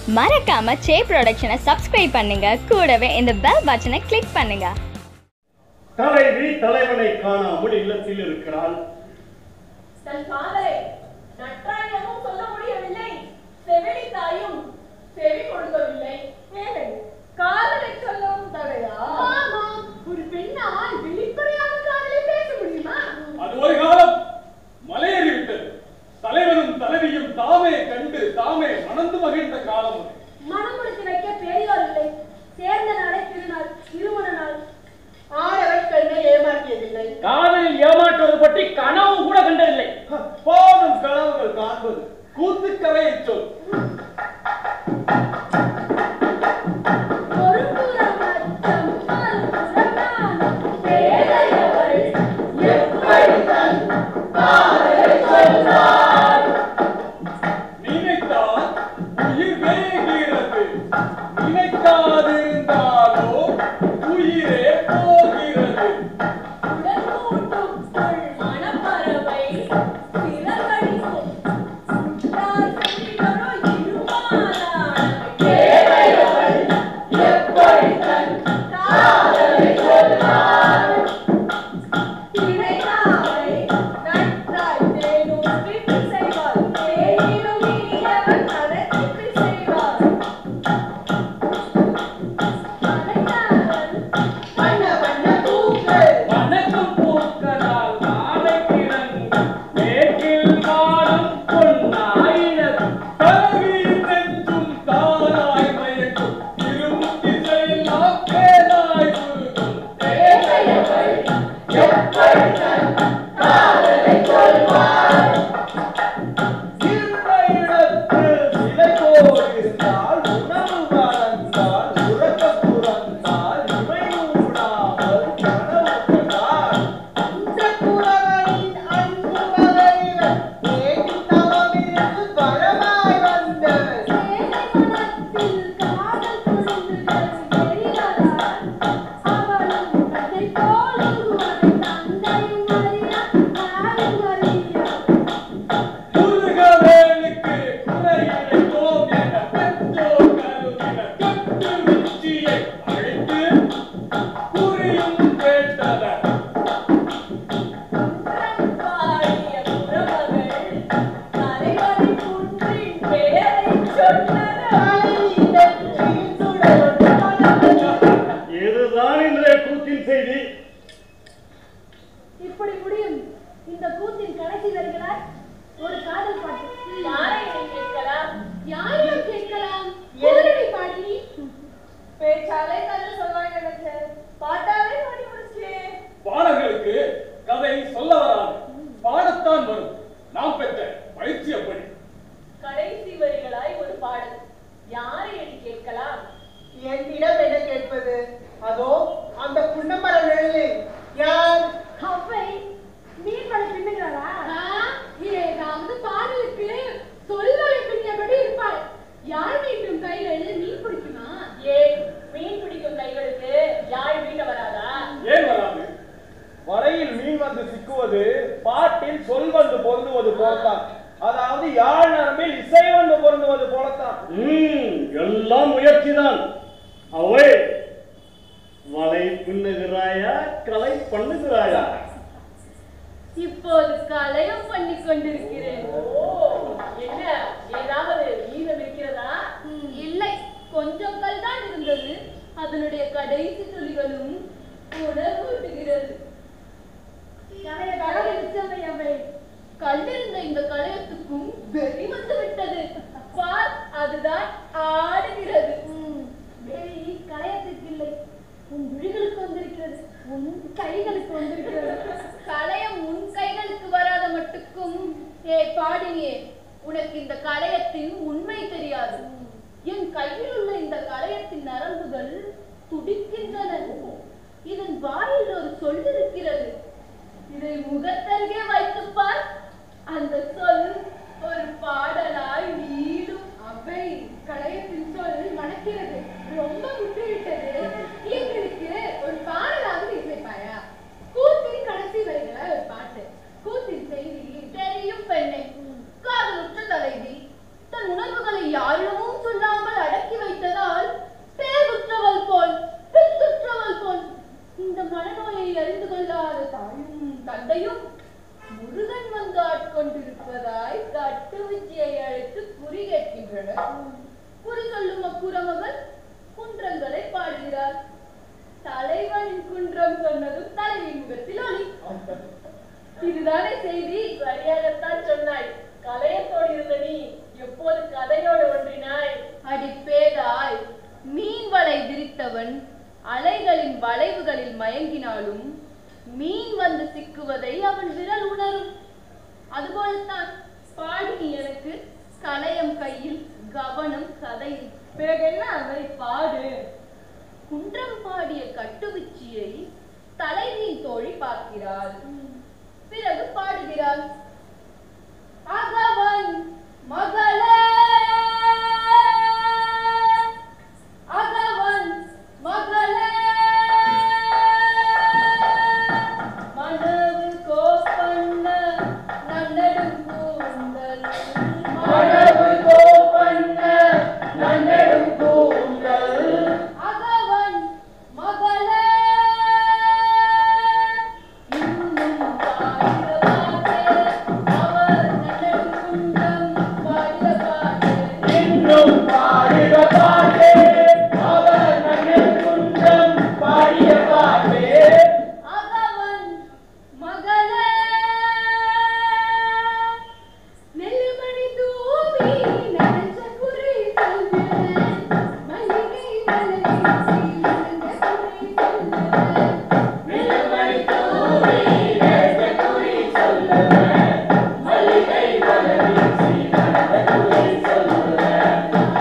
மறக்காம சே ப்ரொடக்ஷனை சப்ஸ்கிரைப் பண்ணுங்க கூடவே இந்த பெல் பட்டனை கிளிக் பண்ணுங்க தலைவி தலைவனை காணாமல் இல்லத்தில் இருக்கிறாள் தன் காதலை நற்றாயிரமும் சொல்ல முடியவில்லை செவிலி தாயும் செவி கொடுக்கவில்லை ஏழை காதலை சொல்லவும் தடையா ஒரு பெண்ணால் வெளிப்படையாக காதலை பேச முடியுமா அது ஒரு காலம் மலையேறிவிட்டது தலைவனும் தலைவியும் தாமே கண்டு தாமே மணந்து மகிழ்ந்த காலம் அது. மனம் முடித்து வைக்க பெரியோர் இல்லை சேர்ந்த நாளே திருநாள் திருமண நாள் ஆடவர் பெண்ணை ஏமாற்றியதில்லை காதலில் ஏமாற்றுவது பற்றி கனவு கூட கண்டதில்லை போதும் கனவுகள் காண்பது கூத்துக்கதையை சொல் பொறுப்புறம் அச்சம் மறுபுறம்தான் பேதையவள் எப்படி தன் காதலை சொல்வாள் நினைத்தால் உயிர் வேகிறது நினைக்காதிருந்தாலோ உயிரே போகிறது உடற்கூட்டுக்குள் மணப்பறவை சிறகடிக்கும். சுட்டார் செடிகளோ இருமாறானவை. தேவையவள் எப்படி தன் காதலை சொல்வாள்? திணையாவை நன்றாய் தேனும் பிட்டு செய்வாள். தேனிலும் இனியவள் கடைப்பிட்டு செய்வாள். மலைக்காரன் வண்ண வண்ண பூக்கள் வணக்கம் பூக்களால் மாலை கிடங்கு மேற்கில் வாழும் பொன்னாயினது தலைவி நெஞ்சும் தானாய் மயக்கும் இருமுத்தி செல்லாம் பேனாய் உருகும் தேவையவள் எப்படி தன் காதலை சொல்வாள் இருந்த இடத்தில் சிலை போயிருந்தால் உணவு வளர்ந்தால் உறக்க புறந்தால் இமை மூடாமல் கனவு கண்டால் இந்த குறவனின் அன்பு மகளிர் ஏற்றி தவமிருந்து வரமாய் வந்தவர் சேலை மனத்தில் காதல் கொழுந்துகள் எரிவதால் அவளும் கதை போல் உருவாய் தந்தையும் அறியா தாயும் அறியா முருகவேலுக்கு குறையிழைத்தோம் என பெற்றோர் கருதின தொட்டு உச்சியை அழைத்து குறியும் கேட்டனர் பாடிய புறமகள் தலைவரை குன்றின் பெயரைச் சொன்னது நெற்றியில் சுடரொடு மணமகள் இதுதான் இன்றைய கூத்தின் செய்தி இப்படி முடியும் இந்த கூத்தின் கடைசி வரிகளாய் ஒரு காதல் பாட்டு யாரையும் கேட்கலாம் யாரையும் கேட்கலாம் எதிரடி பாடி பேச்சாலே நல்ல சொல்வாங்க நினைச்சேன் பாட்டாலே பாடி முடிச்சேன் பாடல்களுக்கு கதை சொல்ல வராது பாடத்தான் வரும் நாம் பெற்ற பயிற்சி அப்படி கடைசி வரிகளாய் ஒரு பாடல் யாரை எடி கேட்கலாம் என்னிடம் என்ன கேட்பது அதோ அந்த புன்னமர நிழலில் யார் அவை மீன் படை பின்னுகிறாளா ஏதாவது பாடலுக்கு சொல்வலை பின்னியபடி இருப்பாள் யாழ் மீட்டும் கைகள் மீன் பிடிக்குமா ஏன் மீன் பிடிக்கும் கைகளுக்கு யாழ் மீட்ட வராதா ஏன் வராது வலையில் மீன் வந்து சிக்குவது பாட்டில் சொல் வந்து பொருந்துவது போலத்தான் அதாவது யாழ் நரம்பில் இசை வந்து பொருந்துவது போலத்தான் ம் எல்லாம் முயற்சிதான் அவை வலை பின்னுகிறாயா கலை பண்ணுகிறாயா இப்போது கலையும் பண்ணி கொண்டிருக்கிறேன் ஓ என்ன ஏதாவது மீதம் இருக்கிறதா இல்லை கொஞ்சம் கல் தான் இருந்தது அதனுடைய கடைசி துளிகளும் உணர்வூட்டுகிறது கண்டிருந்த இந்த கலையத்துக்கும் வெறி வந்து விட்டது பார் அதுதான் ஆடுகிறது வெறி கலையத்துக்கு இல்லை உன் விழிகளுக்கு வந்திருக்கிறது உன் கைகளுக்கு வந்திருக்கிறது கலையம் உன் கைகளுக்கு வராத மட்டுக்கும் ஏ பாடினியே உனக்கு இந்த கலையத்தின் உண்மை தெரியாது என் கையில் உள்ள இந்த கலையத்தின் நரம்புகள் துடிக்கின்றன இதன் வாயில் ஒரு சொல் இருக்கிறது இதை முகத்தருகே வைத்துப் பார் அந்த சொல் ஒரு பாடலாய் நீடும் அவை கலையத்தின் சொல் மணக்கிறது ரொம்ப முற்றிவிட்டது எங்களுக்கு ஒரு பாடலாவது இசைப்பாயா கூத்தின் கடைசி வரிகளா ஒரு பாட்டு கூத்தின் செய்தி தெரியும் பெண்ணே காதலுற்ற தலைவி தன் உணர்வுகளை யாரிடமும் சொல்லாமல் பாடுகின்றனர் குறி சொல்லும் அக்குறமகள் குன்றங்களை பாடுகிறார் தலைவனின் குன்றம் சொன்னதும் தலைவின் முகத்தில் ஒளி இதுதானே செய்தி சரியாகத்தான் சொன்னாய் கலையத்தோடு இருந்த நீ எப்போது கதையோடு ஒன்றினாய் அடி பேதாய் மீன் வலை விரித்தவன் அலைகளின் வளைவுகளில் மயங்கினாலும் மீன் வந்து சிக்குவதை அவன் விரல் உணரும் அதுபோலத்தான் பாடி எனக்கு கலையம் கையில் கவனம் கதையில் பிறகு என்ன அவரை பாடு குன்றம் பாடிய கட்டுவிச்சியை தலைவியின் தோழி பார்க்கிறாள் பிறகு பாடுகிறாள் அகவன் மகளே அகவன் மகளே மனவு கோப்பண்ண நன்னடும் கூந்தல் மனவு கோப்பண்ண நன்னடும் கூந்தல் அகவன் மகளே இன்னும் பாடிய பாட்டே அவர் நன்னடும் குன்றம் பாடிய பாட்டே இன்னும் பாடுக பாட்டே அவர் நன்னல் குன்றம் பாடிய பாட்டே அகவன் மகளே நெல்லுமணி தூவி நனைஞ்ச குறி சொல்லுறேன் மல்லிகை மலரி நனைஞ்ச குறி சொல்லுறேன் நெல்லுமணி தூவி நனைஞ்ச குறி சொல்லுறேன் மல்லிகை மலரி நனைஞ்ச குறி சொல்லுறேன்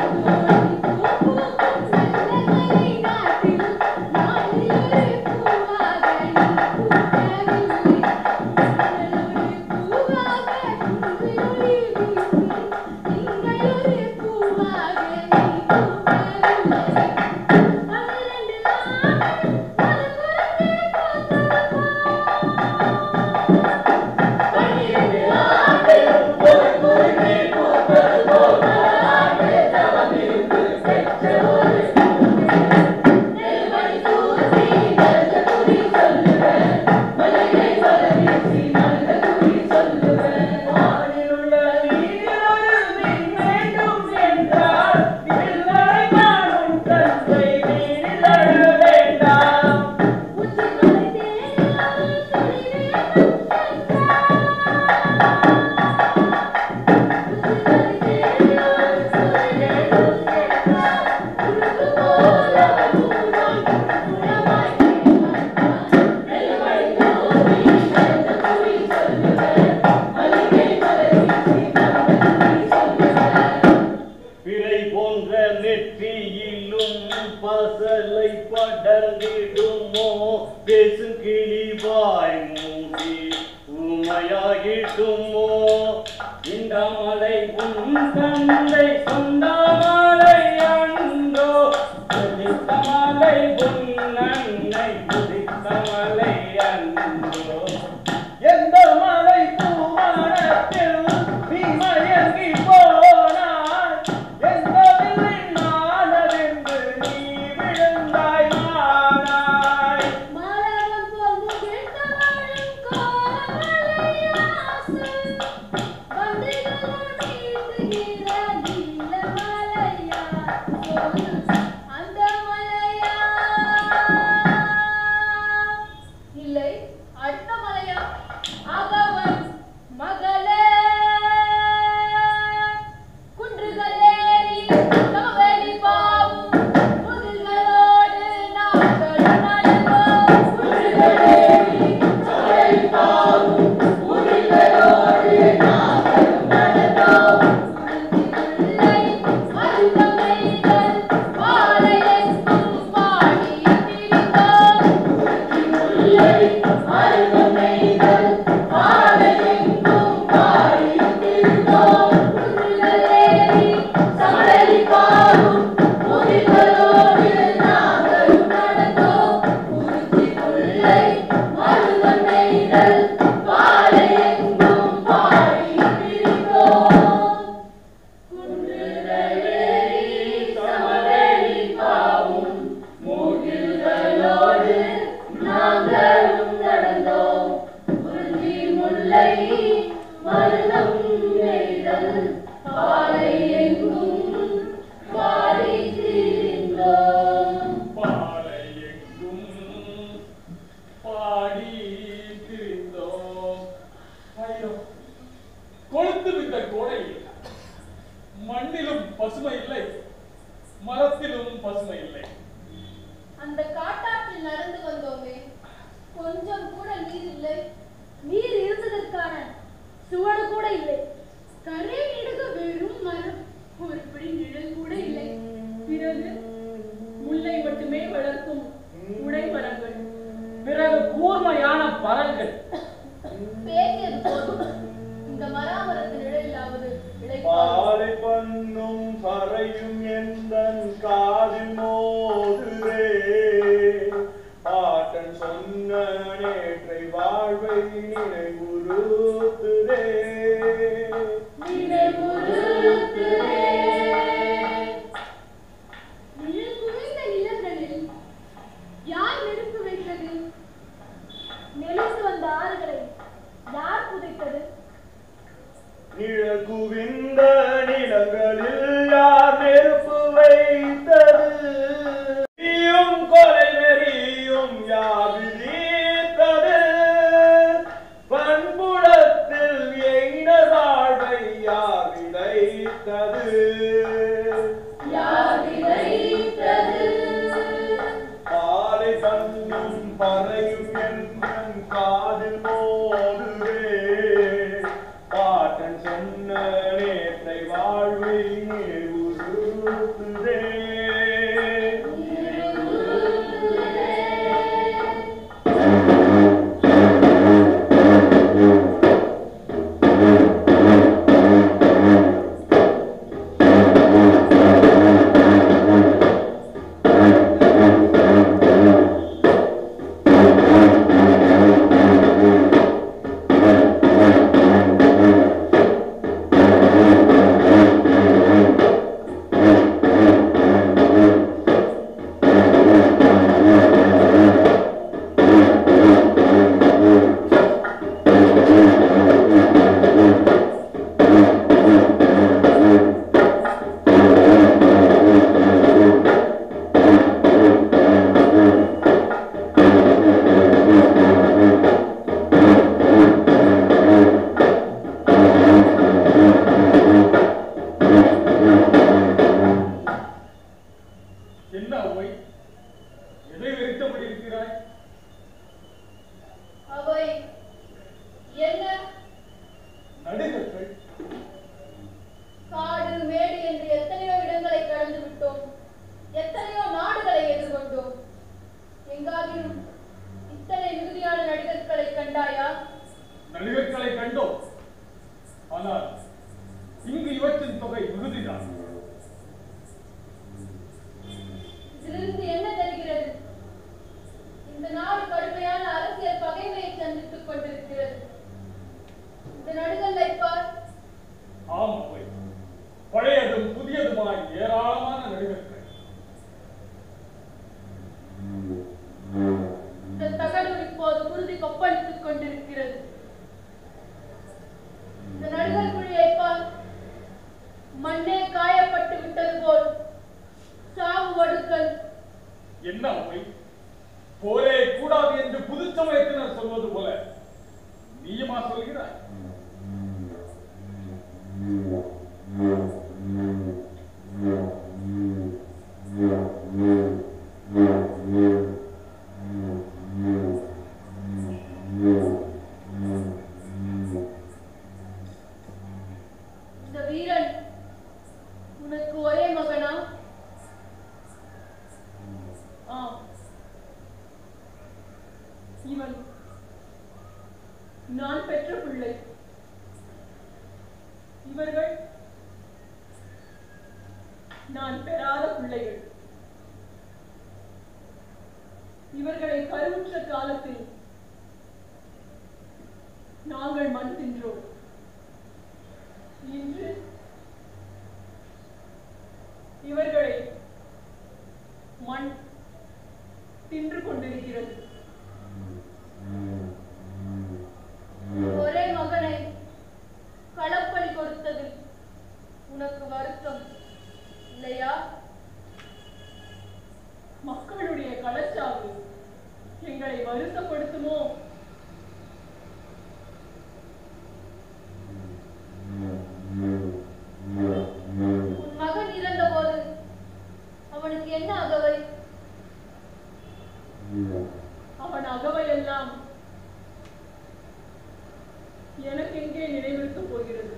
வானிலுள்ள நீரிலொரு மீன் வேண்டும் என்றால் இல்லை காணும் தந்தை நீரில் அழ வேண்டாம் பிறை போன்ற நெற்றியிலும் பசலை படர்ந்திடுமோ பேசும் கிளிவாய் மூடி ஊமையாகிடுமோ இந்த மலை உன் தந்தை சொந்த மலை அன்றோ உதித்த மலை உன் அன்னை உதித்த மலை அன்றோ எந்த மலை பூவானத்தில் நீ மயங்கி போனாய் எந்த வில்லின் மானவென்று நீ விழுந்தாய் மானாய் மாலவன் போல் முகிழ்த்தவளும் கோமலையாசு. வண்டிகளோடு வீசுகிற நீலமலையா. சொல்லு, அந்த மலையா? இல்லை அடுத்த மலையா அகவன் மகளே குன்றுகளேறி கவலி பாவும் முதுகளோடு நாங்கள் நடந்தோம் குன்றுகளேறி கவலி பாவும் முதுகளோடு நாங்கள் நடந்தோம் உறுதியுள்ளை அருகமைகள் பசுமை இல்லை மரத்திலும் பசுமை இல்லை அந்த காட்டாற்றில் நடந்து வந்தோமே கொஞ்சம் கூட நீர் இல்லை நீர் இருந்ததற்கான சுவடு கூட இல்லை கரை நெடுக வெறும் மரம் ஒரு பிடி நிழல் கூட இல்லை பிறகு முல்லை மட்டுமே வளர்க்கும் உடை மரங்கள் பிறகு கூர்மையான பரல்கள் பேசியது போதும் இந்த மராமரத்து நிழலிலாவது இழைப்பார்கள் பாலை பண்ணும் பறையும் எந்தன் காதில் மோதுரே பாட்டன் சொன்ன நேற்றை வாழ்வை நினைவுறுத்துரே நிழல் குவிந்த நிலங்களில் யார் நெருப்பு வைத்தது நெளிந்து வந்த ஆறுகளை யார் புதைத்தது நிழல் குவிந்த நிலங்களில் யார் நெருப்பு வைத்தது தீயும் கொலை வெறியும் யார் விதித்தது பண்புலத்தில் எய்ன வாழ்வை யார் விதைத்தது பாலை பண்ணும் பறையும் என்றும் காதில் மோதுவே பாட்டன் சொன்ன நேற்றை வாழ்வை நினைவுறுத்துதே என்ன அவை எதை வெறித்தபடி இருக்கிறாய் அவை என்ன நடிகர்கள் காடு மேடு என்று எத்தனையோ இடங்களை கடந்து விட்டோம் எத்தனையோ நாடுகளை எதிர்கொண்டோம் எங்காகிலும் இத்தனை மிகுதியான நடிகர்களை கண்டாயா நடிகர்களை கண்டோம் ஆனால் இங்கு இவற்றின் தொகை மிகுதிதான் இதிலிருந்து என்ன தெரிகிறது இந்த நாடு கடுமையான அரசியல் பகைமையை சந்தித்துக் கொண்டிருக்கிறது இந்த நடுகளை பார் ஆம் அவை பழையதும் புதியதுமாய் ஏராளமான நடிகர்கள் இந்த தகடு இப்போது குருதி கொப்பளித்துக் கொண்டிருக்கிறது இந்த நடுகள் குழியை பார் மண்ணே காயப்பட்டு விட்டது போல் சாவு வடுக்கள் என்ன அவை போரே கூடாது என்று புதுச்சமயத்தினர் சொல்வது போல நீயுமா சொல்கிறாய் இந்த வீரன் உனக்கு ஒரே மகனா ஆம் இவன் நான் பெற்ற பிள்ளை இவர்கள் நான் பெறாத பிள்ளைகள் இவர்களை கருவுற்ற காலத்தில் நாங்கள் மண் தின்றோம் இன்று இவர்களை மண் தின்று கொண்டிருக்கிறது ஒரே மகனை களப்பலி கொடுத்ததில் உனக்கு வருத்தம் இல்லையா மக்களுடைய களச்சாவு எங்களை வருத்தப்படுத்துமோ உன் மகன் இறந்த என்ன அகவை அவன் அகவையெல்லாம் எனக்கு எங்கே நினைவிருக்கப் போகிறது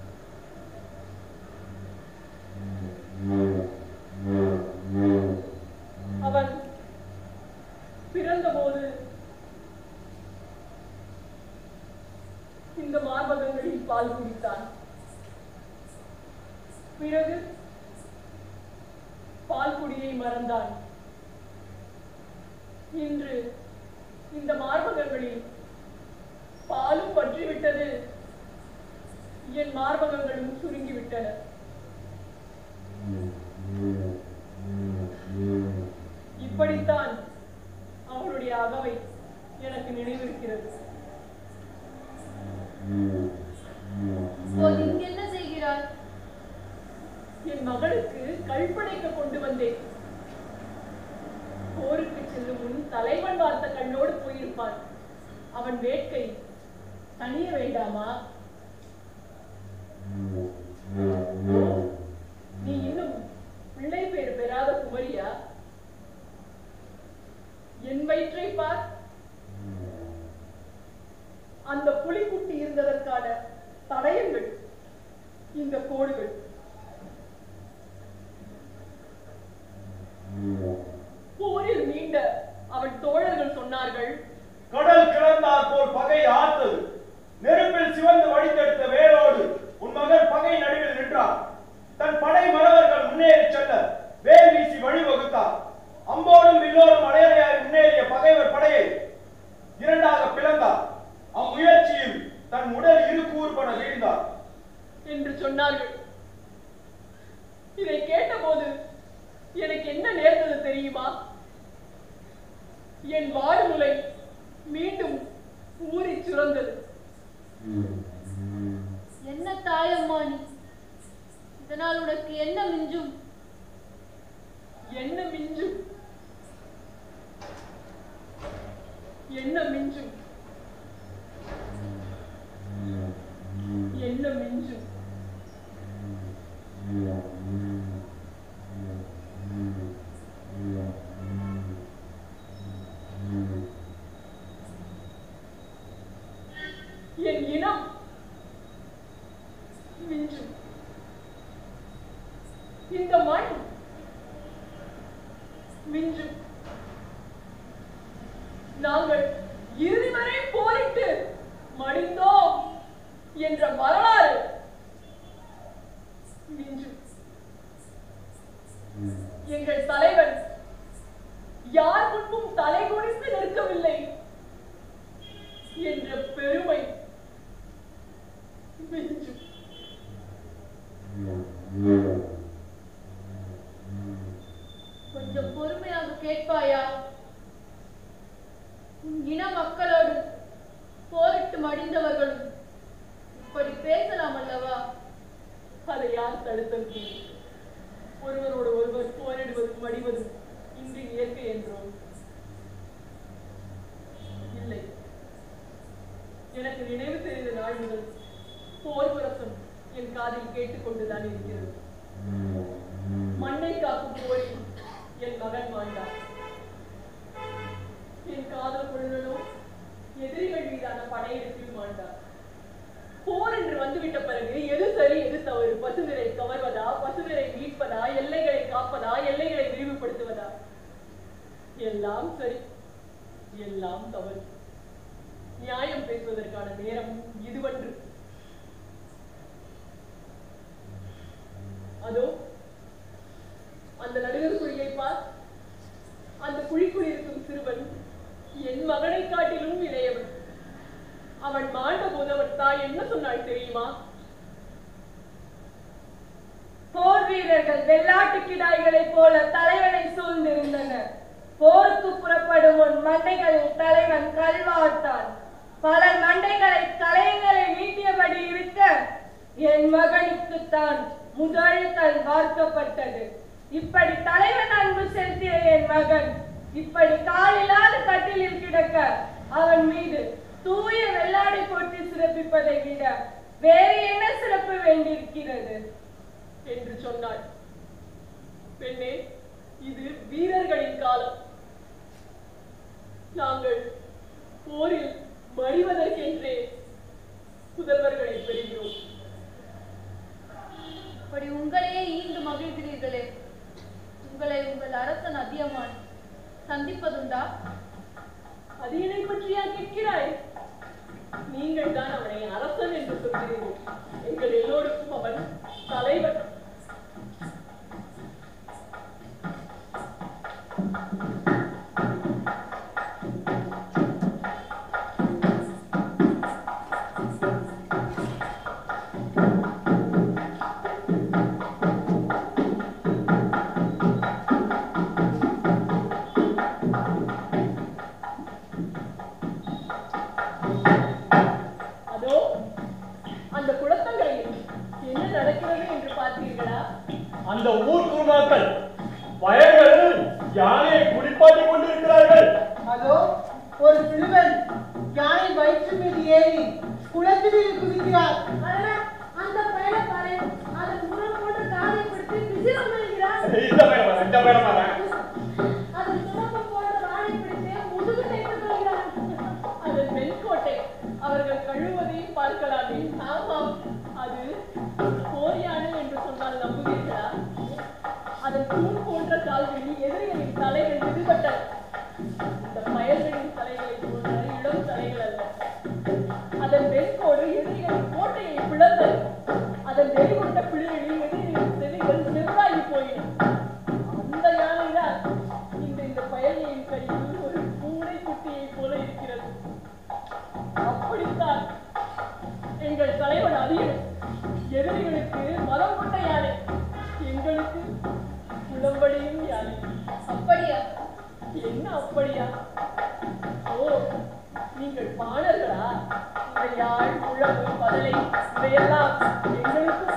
அவன் பிறந்தபோது இந்த மார்பகங்களில் பால் குடித்தான் பிறகு பால் குடியை மறந்தான் இன்று இந்த மார்பகங்களில் பாலும் பற்றிவிட்டது என் மார்பகங்களும் சுருங்கிவிட்டன இப்படித்தான் அவனுடைய அகவை எனக்கு நினைவிருக்கிறது இப்போது இங்கு என்ன செய்கிறார் என் மகளுக்கு கல்பனைக்கு கொண்டு வந்தேன் போருக்கு செல்லும் முன் தலைவன் வார்த்த கண்ணோடு போயிருப்பான் அவன் வேட்கை தணிய வேண்டாமா நீ இன்னும் பிள்ளை பேர் பெறாத குமரியா என் வயிற்றை பார் அந்த புலிக்குட்டி இருந்ததற்கான தடயங்கள் இந்த கோடுகள் போரில் மீண்ட அவன் தோழர்கள் சொன்னார்கள் கடல் கிளந்தார் போல் பகை ஆத்தது நெருப்பில் சிவந்து வழித்தெடுத்த வேரோடு உன் மகன் பகை நடுவில் நின்றார் தன் படை மறவர்கள் முன்னேறி செல்ல வேல் வீசி வழிவகுத்தார் அம்போடும் வில்லோடும் அடையறையாய் முன்னேறிய பகைவர் படையை இரண்டாக பிளந்தார் அம்முயற்சியில் தன் உடல் இரு கூறுபட வீழ்ந்தார் என்று சொன்னார்கள் இதை கேட்டபோது எனக்கு என்ன நேர்ந்தது தெரியுமா என் வாடுமுலை மீண்டும் ஊறி சுரந்தது என்ன தாயம்மா நீ இதனால் உனக்கு என்ன மிஞ்சும் என்ன மிஞ்சும் என்ன மிஞ்சும் என்ன மிஞ்சும் என் இனம் மிஞ்சும் இந்த மண் மிஞ்சும் நாங்கள் இறுதி வரை போரிட்டு மடிந்தோம் என்ற வரலாறு மிஞ்சும் எங்கள் தலைவன் யார் முன்பும் தலை குனிந்து நிற்கவில்லை என்ற பெருமை மிஞ்சும் கொஞ்சம் பொறுமையாக கேட்பாயா உன் இன மக்களோடு போரிட்டு மடிந்தவர்களும் இப்படி பேசலாம் அல்லவா அதை யார் தடுத்தது ஒருவரோடு ஒருவர் போரிடுவதும் மடிவதும் இன்று இயற்கை என்றோம் இல்லை எனக்கு நினைவு தெரிந்த நாள் முதல் போர் பிரசம் என் காதில் கேட்டுக்கொண்டுதான் இருக்கிறது மண்ணை காக்கும் போரில் என் மகன் மாண்டார் என் காதல் கொள்ளனோ எதிரிகள் மீதான படையெடுப்பில் மாண்டார் போர் என்று வந்துவிட்ட பிறகு எது சரி எது தவறு பசுவிரை கவர்வதா பசுவிரை மீட்பதா எல்லைகளை காப்பதா எல்லைகளை விரிவுபடுத்துவதா எல்லாம் சரி எல்லாம் தவறு நியாயம் பேசுவதற்கான நேரம் இதுவன்று அதோ அந்த நடுவர் குழியை பார் அந்த குழிக்குள் இருக்கும் சிறுவன் என் மகனை காட்டிலும் இளையவன் அவன் மாண்ட போது அவன் தாய் என்ன சொன்னாள் தெரியுமா போர் வீரர்கள் வெள்ளாட்டு கிடாய்களைப் போல தலைவனை சூழ்ந்திருந்தனர் போருக்கு புறப்படும் முன் மண்டைகளில் தலைவன் கல்வார்த்தான் பல மண்டைகளை கலையங்களை மீட்டியபடி இருக்க என் மகனுக்குத்தான் முதல் கல் வார்க்கப்பட்டது இப்படி தலைவன் அன்பு செலுத்திய என் மகன் இப்படி காலில்லாத கட்டிலில் கிடக்க அவன் மீது தூய வெள்ளாடை போட்டு சிறப்பிப்பதை விட வேறு என்ன சிறப்பு வேண்டியிருக்கிறது என்று சொன்னாள் பெண்ணே இது நாங்கள் போரில் மடிவதற்கென்றே புதல்வர்களை பெறுகிறோம் அப்படி உங்களையே ஈண்டு மகிழ்கிறீர்களே உங்களை உங்கள் அரசன் அதியமான் சந்திப்பதுண்டா அது என்னை பற்றியா கேட்கிறாய் நீங்கள் தான் அவனை அரசன் என்று சொல்கிறீர்கள் எங்கள் எல்லோருக்கும் அவன் தலைவன் அதோ அந்த குளத்தங்கரையில் என்ன நடக்கிறது என்று பார்த்தீர்களா அந்த ஊர் குருமாக்கள் வயல்களில் யானையை குளிப்பாட்டிக் கொண்டிருக்கிறார்கள் அதோ ஒரு சிறுவன் யானை வயிற்று மீது ஏறி குளத்தில் குதிக்கிறார் அடடா, அந்த பயல பாரு அதன் முரம் போன்ற காதை பிடித்து பிசிறு மெல்கிறார் இந்த பையன் வரேன், இந்த பையன் வரேன். அதன் சுரப்பம் போன்ற வாழை பிடித்து முதுகு தைத்துக் கொள்கிறார் அது மென்கோட்டை அவர்கள் கழுவதையும் பார்க்கலாமே ஆமாம் அது போர் யானை என்று சொன்னால் நம்புவீர்களா அதன் தூண் போன்ற கால்களில் எதிரிகளின் தலைகள் விடுபட்டன இந்த பயல்களின் தலைகளை போன்ற இளம் தலைகள் அல்ல அதன் வெண்கோடு எதிரிகளின் கோட்டையை பிளந்தது அதன் வெடிகொண்ட பிள்ளைகளில் எதிரிகளின் செவிகள் செவ்வாகி போயின அந்த யானைதான் இன்று இந்த பயணியின் கையில் ஒரு பூனை குட்டியைப் போல இருக்கிறது அப்படித்தான் எங்கள் தலைவன் அதிகம் எதிரிகளுக்கு மதம் கொண்ட யானை எங்களுக்கு குளம்படியும் யானை அப்படியா என்ன அப்படியா ஓ நீங்கள் பாணர்களா இந்த யாழ் உழவு பதலை இவையெல்லாம் எங்களுக்கு